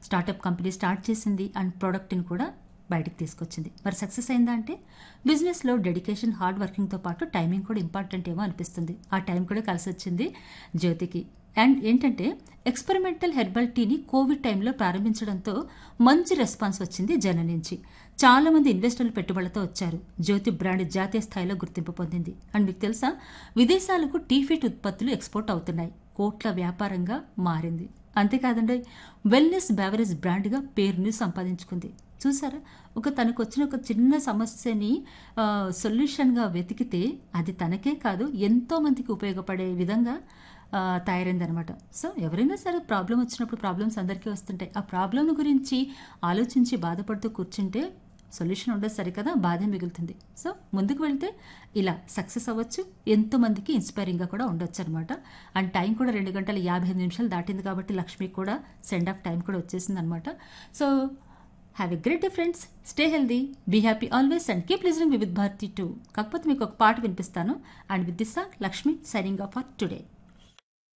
startup company start చేసింది and ప్రోడక్ట్ని కూడా బయటకు తీసుకొచ్చింది మరి సక్సెస్ అయిందా అంటే బిజినెస్లో డెడికేషన్ హార్డ్ వర్కింగ్తో పాటు టైమింగ్ కూడా ఇంపార్టెంట్ ఏమో అనిపిస్తుంది ఆ టైం కూడా కలిసి వచ్చింది జ్యోతికి అండ్ ఏంటంటే ఎక్స్పెరిమెంటల్ హెర్బల్ టీని కోవిడ్ టైంలో ప్రారంభించడంతో మంచి రెస్పాన్స్ వచ్చింది జనం నుంచి చాలా మంది ఇన్వెస్టర్లు పెట్టుబడులతో వచ్చారు జ్యోతి బ్రాండ్ జాతీయ స్థాయిలో గుర్తింపు పొందింది అండ్ మీకు తెలుసా విదేశాలకు టీ ఫిట్ ఉత్పత్తులు ఎక్స్పోర్ట్ అవుతున్నాయి కోట్ల వ్యాపారంగా మారింది అంతేకాదండి వెల్నెస్ బెవరేజ్ బ్రాండ్గా పేరుని సంపాదించుకుంది చూసారా ఒక తనకు వచ్చిన ఒక చిన్న సమస్యని ఆ, సొల్యూషన్గా వెతికితే అది తనకే కాదు ఎంతో మందికి ఉపయోగపడే విధంగా ఆ, తయారైందనమాట సో ఎవరైనా సరే ప్రాబ్లం వచ్చినప్పుడు ప్రాబ్లమ్స్ అందరికీ వస్తుంటాయి ఆ ప్రాబ్లం గురించి ఆలోచించి బాధపడుతూ కూర్చుంటే సొల్యూషన్ ఉండదు సరికదా బాధే మిగులుతుంది సో ముందుకు వెళ్తే ఇలా సక్సెస్ అవ్వచ్చు ఎంతో మందికి ఇన్స్పైరింగ్గా కూడా ఉండొచ్చు అనమాట అండ్ టైం కూడా రెండు గంటల యాభై ఐదు నిమిషాలు దాటింది కాబట్టి లక్ష్మికి కూడా సెండ్ ఆఫ్ టైం కూడా వచ్చేసింది అనమాట so have a great day friends stay healthy be happy always and keep listening with Bharati too కాకపోతే మీకు ఒక పాట వినిపిస్తాను and with this song Lakshmi signing off for today